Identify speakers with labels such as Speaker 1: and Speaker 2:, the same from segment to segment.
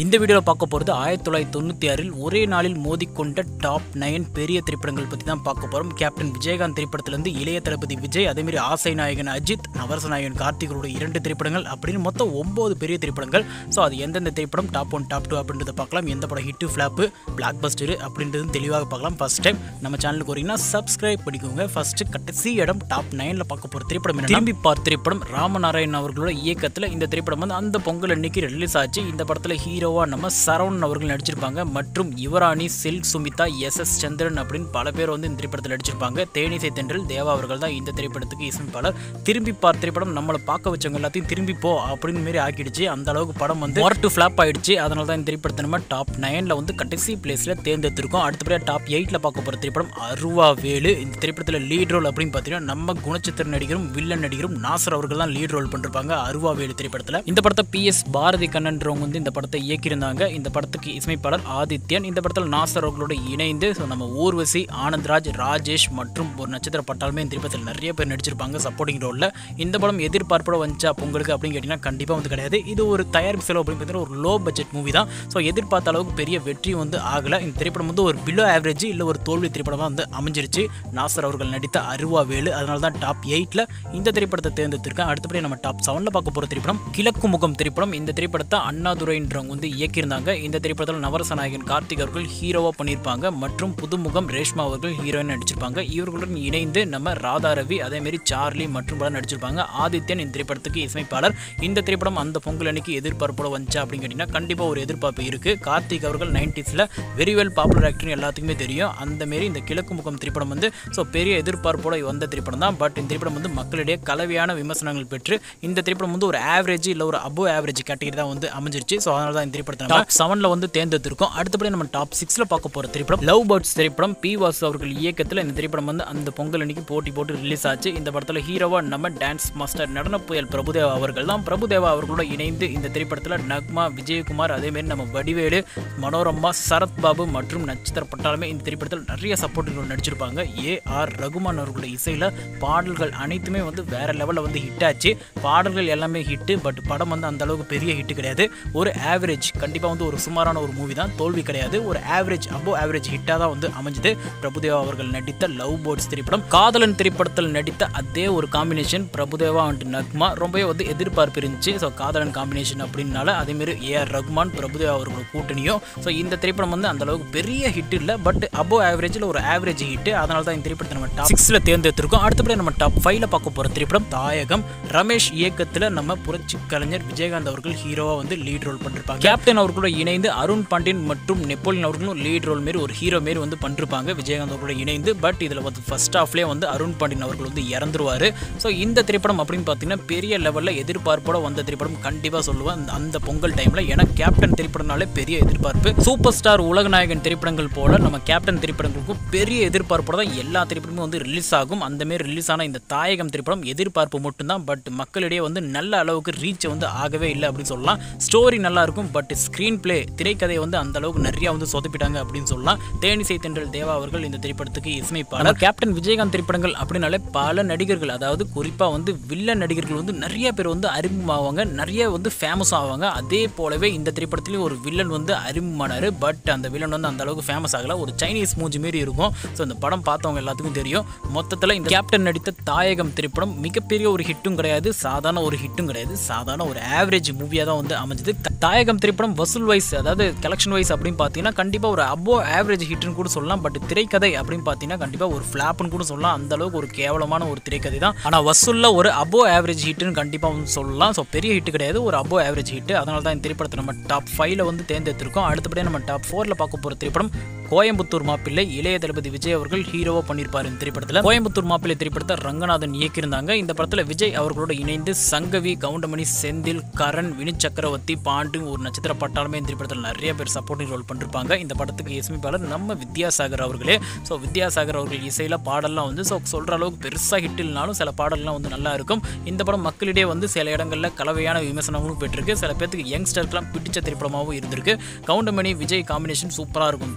Speaker 1: இந்த வீடியோவில் பார்க்க போகிறது ஆயிரத்தி தொள்ளாயிரத்தி தொண்ணூற்றி ஆறில் ஒரே நாளில் மோதிக்கொண்ட டாப் நைன் பெரிய திரைப்படங்கள் பற்றி தான் பார்க்க போகிறோம் கேப்டன் விஜயகாந்த் திரைப்படத்திலிருந்து இளைய தளபதி விஜய் அதேமாரி ஆசை நாயகன் அஜித் நவரச நாயகன் கார்த்திகரோட இரண்டு திரைப்படங்கள் அப்படின்னு மொத்தம் ஒம்பது பெரிய திரைப்படங்கள் ஸோ அது எந்தெந்த திரைப்படம் டாப் ஒன் டாப் டூ அப்படின்றத பார்க்கலாம் எந்த படம் ஹிட்டு ஃப்ளாப்பு பிளாக் பஸ்டரு அப்படின்றது தெளிவாக பார்க்கலாம் ஃபர்ஸ்ட் டைம் நம்ம சேனலுக்கு வரீங்கன்னா சப்ஸ்கிரைப் பண்ணிக்கோங்க ஃபர்ஸ்ட் கடைசி இடம் டாப் நைனில் பார்க்க போகிற திரைப்படம் என்ன திரும்பி பார் திரைப்படம் ராமநாராயணன் அவர்களோட இயக்கத்தில் இந்த திரைப்படம் வந்து அந்த பொங்கல் அன்னைக்கு ரிலீஸ் ஆச்சு இந்த படத்தில் ஹீரோவா நம்ம சரவணன் அவர்கள் நடிச்சிருப்பாங்க மற்றும் யுவராணி சில்க் சுமிதா எஸ் எஸ் சந்திரன் அப்படின்னு பல பேர் வந்து இந்த திரைப்படத்தில் நடிச்சிருப்பாங்க தேனிசை தென்றல் தேவா அவர்கள் தான் இந்த திரைப்படத்துக்கு இசையமைப்பாளர் திரும்பி பார் திரைப்படம் நம்மளை பார்க்க வச்சவங்க எல்லாத்தையும் திரும்பி போ அப்படின்னு மாரி ஆக்கிடுச்சு அந்த அளவுக்கு படம் வந்து ஒர் டு ஃபிளாப் ஆயிடுச்சு அதனால தான் இந்த திரைப்படத்தை நம்ம டாப் நைனில் வந்து கடைசி பிளேஸில் தேர்ந்தெடுத்திருக்கோம் அடுத்தபடியாக டாப் எயிட்டில் பார்க்க போகிற திரைப்படம் அருவா வேலு இந்த திரைப்படத்தில் லீட் ரோல் அப்படின்னு பார்த்தீங்கன்னா நம்ம குணச்சித்திர நடிகரும் வில்லன் நடிகரும் நாசர் அவர்கள் தான் லீட் ரோல் பண்ணிருப்பாங்க அருவா வேலு திரைப்படத்தில் இந்த படத்தை பி எஸ் பாரதி கண்ணன்றவங்க வந்து இந்த படத்தை இயக்கியிருந்தாங்க இந்த படத்துக்கு இசையமைப்பாளர் ஆதித்யன் இந்த படத்தில் நாசர் அவர்களோட இணைந்து so நம்ம ஊர்வசி ஆனந்த்ராஜ் ராஜேஷ் மற்றும் ஒரு நட்சத்திர பட்டாலுமே இந்த திரைப்படத்தில் நிறைய பேர் நடிச்சிருப்பாங்க சப்போர்ட்டிங் ரோலில் இந்த படம் எதிர்பார்ப்போட வந்துச்சா பொங்கலுக்கு அப்படின்னு கேட்டிங்கன்னா கண்டிப்பாக வந்து கிடையாது இது ஒரு தயாரிப்பு செலவு அப்படின்னு பார்த்தீங்கன்னா ஒரு லோ பட்ஜெட் மூவி தான் ஸோ எதிர்பார்த்த அளவுக்கு பெரிய வெற்றி வந்து ஆகலை இந்த திரைப்படம் வந்து ஒரு பிலோ ஆவரேஜ் இல்லை ஒரு தோல்வி திரைப்படமாக வந்து அமைஞ்சிருச்சு நாசர் அவர்கள் நடித்த அருவா வேலு அதனால தான் டாப் எயிட்டில் இந்த திரைப்படத்தை தேர்ந்தெடுத்திருக்கேன் அடுத்தபடி நம்ம டாப் செவனில் பார்க்க போகிற திரைப்படம் கிழக்கு முகம் திரைப்படம் இந்த திரைப்படத்தை அண்ணாதுரைன்றவங்க வந்து இயக்கியிருந்தாங்க இந்த திரைப்படத்தில் நவரச நாயகன் கார்த்திக் அவர்கள் ஹீரோவாக பண்ணியிருப்பாங்க மற்றும் புதுமுகம் ரேஷ்மா அவர்கள் ஹீரோயின் நடிச்சிருப்பாங்க இவர்களுடன் இணைந்து நம்ம ராதா ரவி அதேமாரி சார்லி மற்றும் பலர் நடிச்சிருப்பாங்க ஆதித்யன் இந்த திரைப்படத்துக்கு இசையமைப்பாளர் இந்த திரைப்படம் அந்த பொங்கல் அன்னைக்கு எதிர்பார்ப்போட வந்துச்சா அப்படின்னு கேட்டிங்கன்னா கண்டிப்பாக ஒரு எதிர்பார்ப்பு இருக்குது கார்த்திக் அவர்கள் நைன்டிஸில் வெரி வெல் பாப்புலர் ஆக்டர்னு எல்லாத்துக்குமே தெரியும் அந்த மாரி இந்த கிழக்கு முகம் திரைப்படம் வந்து ஸோ பெரிய எதிர்பார்ப்போட வந்த திரைப்படம் தான் பட் இந்த திரைப்படம் வந்து மக்களிடையே கலவையான விமர்சனங்கள் பெற்று இந்த திரைப்படம் வந்து ஒரு ஆவரேஜ் இல்லை ஒரு அபோ ஆவரேஜ் கேட்டகரி தான் வந்து அமைஞ்சிருச்சு ஸோ அதனால தான் இந்த திரைப்படத்தை டாப் செவனில் வந்து தேர்ந்தெடுத்திருக்கோம் அடுத்தபடி நம்ம டாப் சிக்ஸில் பார்க்க போகிற திரைப்படம் லவ் பேர்ட்ஸ் திரைப்படம் பி வாசு அவர்கள் இயக்கத்தில் இந்த திரைப்படம் வந்து அந்த பொங்கல் அன்னைக்கு போட்டி போட்டு ரிலீஸ் ஆச்சு இந்த படத்தில் ஹீரோவா நம்ம டான்ஸ் மாஸ்டர் நடன புயல் பிரபுதேவா அவர்கள் தான் பிரபுதேவா அவர்களோட இணைந்து இந்த திரைப்படத்தில் நக்மா விஜயகுமார் அதேமாரி நம்ம வடிவேலு மனோரமா சரத் பாபு மற்றும் நட்சத்திர பட்டாலுமே இந்த திரைப்படத்தில் நிறைய சப்போர்ட்டுகள் நடிச்சிருப்பாங்க ஏ ஆர் ரகுமான் அவர்களோட இசையில் பாடல்கள் அனைத்துமே வந்து வேற லெவலில் வந்து ஹிட் ஆச்சு பாடல்கள் எல்லாமே ஹிட்டு பட் படம் வந்து அந்த அளவுக்கு பெரிய ஹிட் கிடையாது ஒரு ஆவரேஜ் கண்டிப்பாக வந்து ஒரு சுமாரான ஒரு மூவி தான் தோல்வி கிடையாது ஒரு ஆவரேஜ் அபோ ஆவரேஜ் ஹிட்டாக தான் வந்து அமைஞ்சது பிரபுதேவா அவர்கள் நடித்த லவ் போர்ட்ஸ் திரைப்படம் காதலன் திரைப்படத்தில் நடித்த அதே ஒரு காம்பினேஷன் பிரபுதேவா அண்ட் நக்மா ரொம்பவே வந்து எதிர்பார்ப்பு இருந்துச்சு ஸோ காதலன் காம்பினேஷன் அப்படின்னால அதேமாரி ஏஆர் ரகுமான் பிரபுதேவா அவர்களோட கூட்டணியும் ஸோ இந்த திரைப்படம் வந்து அந்த அளவுக்கு பெரிய ஹிட் இல்லை பட் அபோ ஆவரேஜில் ஒரு ஆவரேஜ் ஹிட் அதனால தான் இந்த திரைப்படத்தை நம்ம டாப் சிக்ஸில் தேர்ந்தெடுத்திருக்கோம் அடுத்தபடி நம்ம டாப் ஃபைவ்ல பார்க்க போகிற திரைப்படம் தாயகம் ரமேஷ் இயக்கத்தில் நம்ம புரட்சி கலைஞர் விஜயகாந்த் அவர்கள் ஹீரோவா வந்து லீட் ரோல் பண்ணிருப்பாங்க கேப்டன் அவர்களோட இணைந்து அருண் பாண்டியன் மற்றும் நெப்போலியன் அவர்களும் லீட் ரோல் மாரி ஒரு ஹீரோ மாரி வந்து பண்ணிருப்பாங்க விஜயகாந்த் அவர்களோட இணைந்து பட் இதில் வந்து ஃபர்ஸ்ட் ஹாஃப்லேயே வந்து அருண் பாண்டியன் அவர்கள் வந்து இறந்துருவாரு ஸோ இந்த திரைப்படம் அப்படின்னு பார்த்தீங்கன்னா பெரிய லெவலில் எதிர்பார்ப்போட வந்த திரைப்படம் கண்டிப்பாக சொல்லுவேன் அந்த- அந்த பொங்கல் டைமில் ஏன்னா கேப்டன் திரைப்படம்னாலே பெரிய எதிர்பார்ப்பு சூப்பர் ஸ்டார் உலகநாயகன் திரைப்படங்கள் போல நம்ம கேப்டன் திரைப்படங்களுக்கும் பெரிய எதிர்பார்ப்போட தான் எல்லா திரைப்படமும் வந்து ரிலீஸ் ஆகும் அந்த மாரி ரிலீஸ் ஆன இந்த தாயகம் திரைப்படம் எதிர்பார்ப்பு மட்டும்தான் பட் மக்களிடையே வந்து நல்ல அளவுக்கு ரீச் வந்து ஆகவே இல்லை அப்படின்னு சொல்லலாம் ஸ்டோரி நல்லா இருக்கும் பட் ஸ்க்ரீன் பிளே திரைக்கதையை வந்து அந்த அளவுக்கு நிறைய வந்து சொதப்பிட்டாங்க அப்படின்னு சொல்லலாம் தேனிசை தென்றல் தேவா அவர்கள் இந்த திரைப்படத்துக்கு இசையமைப்பாளர் கேப்டன் விஜயகாந்த் திரைப்படங்கள் அப்படின்னாலே பல நடிகர்கள் அதாவது குறிப்பாக வந்து வில்லன் நடிகர்கள் வந்து நிறைய பேர் வந்து அறிமுகமாவாங்க நிறைய வந்து ஃபேமஸ் ஆவாங்க அதே போலவே இந்த திரைப்படத்துலேயும் ஒரு வில்லன் வந்து அறிமுகமானார் பட் அந்த வில்லன் வந்து அந்த அளவுக்கு ஃபேமஸ் ஆகல ஒரு சைனீஸ் மூஞ்சி மாரி இருக்கும் ஸோ இந்த படம் பார்த்தவங்க எல்லாத்துக்கும் தெரியும் மொத்தத்தில் இந்த கேப்டன் நடித்த தாயகம் திரைப்படம் மிகப்பெரிய ஒரு ஹிட்டும் கிடையாது சாதாரண ஒரு ஹிட்டும் கிடையாது சாதாரண ஒரு ஆவரேஜ் மூவியாக தான் வந்து அமைஞ்சது த- தாயகம் திரைப்படம் வசூல் வைஸ் அதாவது கலெக்ஷன் வைஸ் அப்படின்னு பார்த்தீங்கன்னா கண்டிப்பாக ஒரு அபோ ஆவரேஜ் ஹிட்னு கூட சொல்லலாம் பட் திரைக்கதை அப்படின்னு பார்த்தீங்கன்னா கண்டிப்பாக ஒரு ஃப்ளாப்னு கூட சொல்லலாம் அந்த அளவுக்கு ஒரு கேவலமான ஒரு திரைக்கதை தான் ஆனால் வசூலில் ஒரு அபோ ஆவரேஜ் ஹிட்னு கண்டிப்பாக வந்து சொல்லலாம் ஸோ பெரிய ஹிட் கிடையாது ஒரு அபோ ஆவரேஜ் ஹிட் அதனால தான் இந்த திரைப்படத்தை நம்ம டாப் ஃபைவ்ல வந்து தேர்ந்தெடுத்திருக்கோம் அடுத்தபடியாக நம்ம டாப் ஃபோரில் பார்க்க போகிற திரைப்படம் கோயம்புத்தூர் மாப்பிள்ளை இளைய தளபதி விஜய் அவர்கள் ஹீரோவாக பண்ணியிருப்பார் இந்த திரைப்படத்தில் கோயம்புத்தூர் மாப்பிள்ளை திரைப்படத்தை ரங்கநாதன் இயக்கியிருந்தாங்க இந்த படத்தில் விஜய் அவர்களோட இணைந்து சங்கவி கவுண்டமணி செந்தில் கரண் வினித் சக்கரவர்த்தி பாண்டு ஒரு நட்சத்திர பட்டாலுமே இந்த திரைப்படத்தில் நிறைய பேர் சப்போர்ட்டிங் ரோல் பண்ணிருப்பாங்க இந்த படத்துக்கு இசையமைப்பாளர் நம்ம வித்யாசாகர் அவர்களே ஸோ வித்யாசாகர் அவர்கள் இசையில் பாடல்லாம் வந்து ஸோ சொல்கிற அளவுக்கு பெருசாக ஹிட் இல்லைனாலும் சில பாடல்லாம் வந்து நல்லா இருக்கும் இந்த படம் மக்களிடையே வந்து சில இடங்களில் கலவையான விமர்சனங்களும் பெற்றிருக்கு சில பேர்த்துக்கு யங்ஸ்டருக்குலாம் பிடிச்ச திரைப்படமாகவும் இருந்திருக்கு கவுண்டமணி விஜய் காம்பினேஷன் சூப்பராக இருக்கும் திரைப்படத்தில்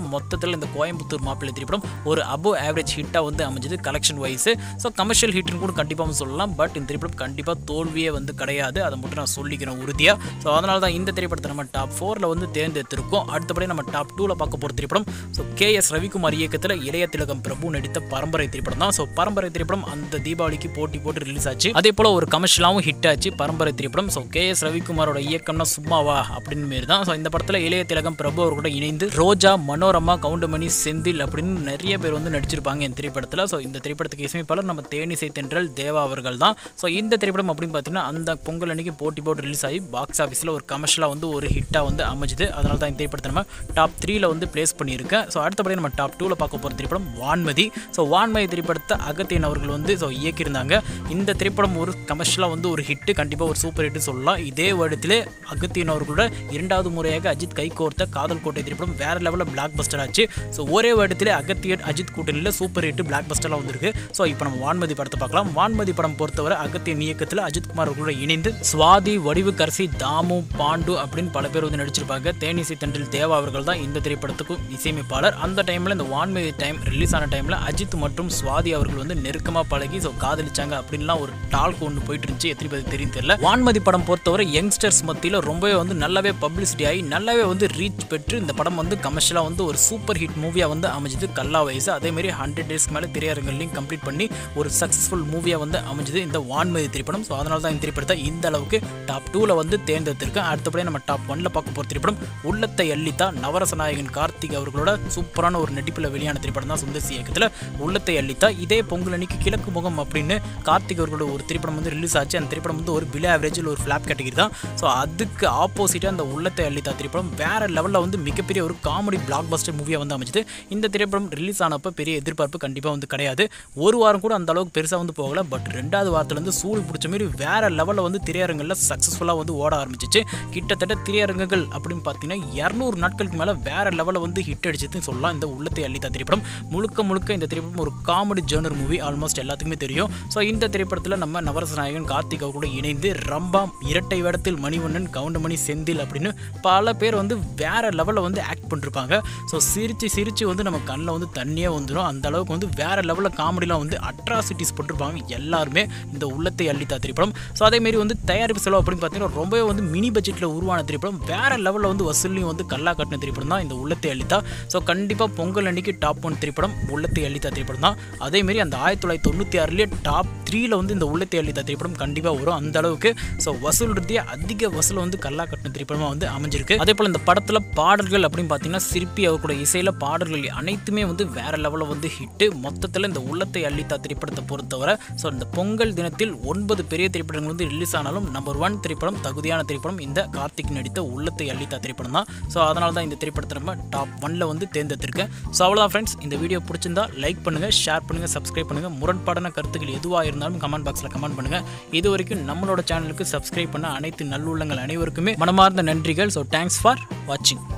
Speaker 1: மொத்தத்தில் இந்த கோயம்புத்தூர் மாப்பிள்ளை திரைப்படம் ஒரு அபோவ் ஆவரேஜ் ஹிட்டாக வந்து அமைஞ்சது கலெக்ஷன் வைஸ் ஸோ கமர்ஷியல் ஹிட்னு கூட கண்டிப்பாக சொல்லலாம் பட் இந்த திரைப்படம் கண்டிப்பாக தோல்வியே வந்து கிடையாது அதை மட்டும் நான் சொல்லிக்கிறேன் உறுதியாக ஸோ அதனால தான் இந்த திரைப்படத்தை நம்ம டாப் ஃபோரில் வந்து தேர்ந்தெடுத்திருக்கோம் அடுத்தபடி நம்ம டாப் டூவில் பார்க்க போகிற திரைப்படம் ஸோ கே எஸ் ரவிக்குமார் இயக்கத்தில் இளைய திலகம் பிரபு நடித்த பரம்பரை திரைப்படம் தான் ஸோ பரம்பரை திரைப்படம் அந்த தீபாவளிக்கு போட்டி போட்டு ரிலீஸ் ஆச்சு அதே போல் ஒரு கமர்ஷியலாகவும் ஹிட் ஆச்சு பரம்பரை திரைப்படம் ஸோ கே எஸ் ரவிக்குமாரோட இயக்கம்னா சும்மாவா அப்படின்னு மாரி தான் ஸோ இந்த படத்தில் இளைய திலகம் பிரபு அவர் கூட இணைந்து ரோஜா மனோரமா கவுண்டமணி செந்தில் அப்படின்னு நிறைய பேர் வந்து நடிச்சிருப்பாங்க இந்த திரைப்படத்தில் ஸோ இந்த திரைப்படத்துக்கு இசையமைப்பாளர் நம்ம தேனிசை தென்றல் தேவா அவர்கள் தான் ஸோ இந்த திரைப்படம் அப்படின்னு பார்த்தீங்கன்னா அந்த பொங்கல் அன்னைக்கு போட்டி போட்டு ரிலீஸ் ஆகி பாக்ஸ் ஆஃபீஸில் ஒரு கமர்ஷியலாக வந்து ஒரு ஹிட்டாக வந்து அமைஞ்சுது அதனால தான் இந்த திரைப்படத்தை நம்ம டாப் த்ரீல வந்து பிளேஸ் பண்ணியிருக்கேன் ஸோ அடுத்தபடி நம்ம டாப் டூவில் பார்க்க போகிற திரைப்படம் வான்மதி ஸோ வான்மதி திரைப்படத்தை அகத்தியன் அவர்கள் வந்து ஸோ இயக்கியிருந்தாங்க இந்த திரைப்படம் ஒரு கமர்ஷியலாக வந்து ஒரு ஹிட்டு கண்டிப்பாக ஒரு சூப்பர் ஹிட்டு சொல்லலாம் இதே வருடத்திலே அகத்தியன் அவர்களோட இரண்டாவது முறையாக அஜித் கை கோர்த்த காதல் கோட்டை திரைப்படம் வேற லெவலில் பிளாக் பஸ்டர் ஆச்சு ஸோ ஒரே வருடத்திலே அகத்தியன் அஜித் கூட்டணியில் சூப்பர் ஹிட் பிளாக் பஸ்டர்லாம் வந்திருக்கு ஸோ இப்போ நம்ம வான்மதி படத்தை பார்க்கலாம் வான்மதி படம் பொறுத்தவரை அகத்தியன் இயக்கத்தில் அஜித்குமார் அவர்களோட இணைந்து சுவாதி வடிவுக்கரசி தாமு பாண்டு அப்படின்னு பல பேர் வந்து நடிச்சிருப்பாங்க தேனிசை தண்டில் தேவா அவர்கள் தான் இந்த திரைப்படத்துக்கும் இசையமைப்பாளர் அந்த டைமில் இந்த வான்மதி டைம் ரிலீஸ் ஆன டைமில் அஜித் மற்றும் சுவாதி அவர்கள் வந்து நெருக்கமாக பழகி ஸோ காதலிச்சாங்க அப்படின்லாம் ஒரு டால்க் ஒன்று போயிட்டு இருந்துச்சு எத்தனை பேருக்கு தெரியும் தெரியல வான்மதி படம் பொறுத்தவரை யங்ஸ்டர்ஸ் மத்தியில் ரொம்பவே வந்து நல்லாவே பப்ளிசிட்டி ஆகி நல்லாவே வந்து ரீச் பெற்று இந்த படம் வந்து கமர்ஷியலாக வந்து ஒரு சூப்பர் ஹிட் மூவியாக வந்து அமைஞ்சது கல்லா வயசு அதேமாரி ஹண்ட்ரட் டேஸ்க்கு மேலே திரையரங்குலையும் கம்ப்ளீட் பண்ணி ஒரு சக்ஸஸ்ஃபுல் மூவியாக வந்து அமைஞ்சது இந்த வான்மதி திரைப்படம் ஸோ அதனால தான் இந்த திரைப்படத்தை இந்த அளவுக்கு டாப் டூவில் வந்து தேர்ந்தெடுத்திருக்கேன் அடுத்தபடியே நம்ம டாப் ஒன்ல பார்க்க போகிற திரைப்படம் உள்ளத்தை அள்ளித்தா நவரச நாயகன் கார்த்திக் அவர்களோட சூப்பரான ஒரு நடிப்பில் வெளியான திரைப்படம் தான் சுந்தர்சி இயக்கத்தில் உள்ளத்தை அள்ளித்தா இதே பொங்கல் அன்னைக்கு கிழக்கு முகம் அப்படின்னு கார்த்திக் அவர்களோட ஒரு திரைப்படம் வந்து ரிலீஸ் ஆச்சு அந்த திரைப்படம் வந்து ஒரு பிலே ஆவரேஜில் ஒரு ஃப்ளாப் கேட்டகரி தான் ஸோ அதுக்கு ஆப்போசிட்டாக அந்த உள்ளத்தை அள்ளித்தா திரைப்படம் வேற லெவலில் வந்து மிகப்பெரிய ஒரு காமெடி பிளாக் பஸ்டர் மூவியாக வந்து அமைச்சது இந்த திரைப்படம் ரிலீஸ் ஆனப்போ பெரிய எதிர்பார்ப்பு கண்டிப்பாக வந்து கிடையாது ஒரு வாரம் கூட அந்த அளவுக்கு பெருசாக வந்து போகல பட் ரெண்டாவது வாரத்துலேருந்து சூடு பிடிச்ச மாதிரி வேற லெவலில் வந்து திரையரங்கில் சக்ஸஸ்ஃபுல்லாக வந்து ஓட ஆரம்பிச்சிச்சு கிட்டத்தட்ட திரையரங்குகள் அப்படின்னு பார்த்தீங்கன்னா இரநூறு நாட்களுக்கு மேலே வேற லெவலில் வந்து ஹிட் அடிச்சதுன்னு சொல்லலாம் இந்த உள்ளத்தை அள்ளித்தா திரைப்படம் முழுக்க முழுக்க இந்த திரைப்படம் ஒரு காமெடி ஜேர்னர் மூவி ஆல்மோஸ்ட் எல்லாத்துக்குமே தெரியும் ஸோ இந்த திரைப்படத்தில் நம்ம நவரச நாயகன் கார்த்திக் அவர் கூட இணைந்து ரம்பா இரட்டை வேடத்தில் மணிவண்ணன் கவுண்டமணி செந்தில் அப்படின்னு பல பேர் வந்து வேற லெவலில் வந்து ஆக்ட் பண்ணிருப்பாங்க ஸோ சிரிச்சு சிரிச்சு வந்து நம்ம கண்ணில் வந்து தண்ணியாக வந்துடும் அந்த அளவுக்கு வந்து வேற லெவலில் காமெடிலாம் வந்து அட்ராசிட்டிஸ் போட்டிருப்பாங்க எல்லாருமே இந்த உள்ளத்தை அள்ளித்தா திரைப்படம் ஸோ அதேமாரி வந்து தயாரிப்பு செலவு அப்படின்னு பார்த்தீங்கன்னா ரொம்பவே வந்து மினி பட்ஜெட்டில் உருவான திரைப்படம் வேற லெவலில் வந்து வசூலையும் வந்து கல்லா கட்டின திரைப்படம் தான் இந்த உள்ளத்தை அள்ளித்தா ஸோ கண்டிப்பாக பொங்கல் அன்னைக்கு டாப் ஒன் திரைப்படம் உள்ளத்தை அள்ளித்தா திரைப்படம் தான் அதேமாரி அந்த ஆயிரத்தி தொள்ளாயிரத்தி தொண்ணூற்றி ஆறுலேயே டாப் த்ரீல வந்து இந்த உள்ளத்தை அள்ளித்தா திரைப்படம் கண்டிப்பாக வரும் அந்த அளவுக்கு ஸோ வசூல் ரீதியாக அதிக வசூல் வந்து கல்லா கட்டின திரைப்படமாக வந்து அமைஞ்சிருக்கு அதே போல் இந்த படத்தில் பாடல்கள் அப்படின்னு பார்த்தீங்கன்னா சிற்பி அவர் கூட இசையில் பாடல்கள் அனைத்துமே வந்து வேற லெவலில் வந்து ஹிட்டு மொத்தத்தில் இந்த உள்ளத்தை அள்ளித்தா திரைப்படத்தை பொறுத்தவரை ஸோ இந்த பொங்கல் தினத்தில் ஒன்பது பெரிய திரைப்படங்கள் வந்து ரிலீஸ் ஆனாலும் நம்பர் ஒன் திரைப்படம் தகுதியான திரைப்படம் இந்த கார்த்திக் நடித்த உள்ளத்தை அள்ளித்தா திரைப்படம் தான் ஸோ அதனால தான் இந்த திரைப்படத்தை நம்ம டாப் ஒன்ல வந்து தேர்ந்தெடுத்திருக்கேன் ஸோ அவ்வளோதான் ஃப்ரெண்ட்ஸ் இந்த வீடியோ பிடிச்சிருந்தா லைக் பண்ணுங்கள் ஷேர் பண்ணுங்கள் சப்ஸ்கிரைப் பண்ணுங்கள் முரண்பாடான கருத்துக்கள் எதுவாக இருந்தாலும் கமெண்ட் பாக்ஸில் கமெண்ட் பண்ணுங்கள் இது வரைக்கும் நம்மளோட சேனலுக்கு சப்ஸ்கிரைப் பண்ண அனைத்து நல்லுள்ளங்கள் அனைவருக்குமே மனமார்ந்த நன்றிகள் ஸோ தேங்க்ஸ் ஃபார் வாட்சிங்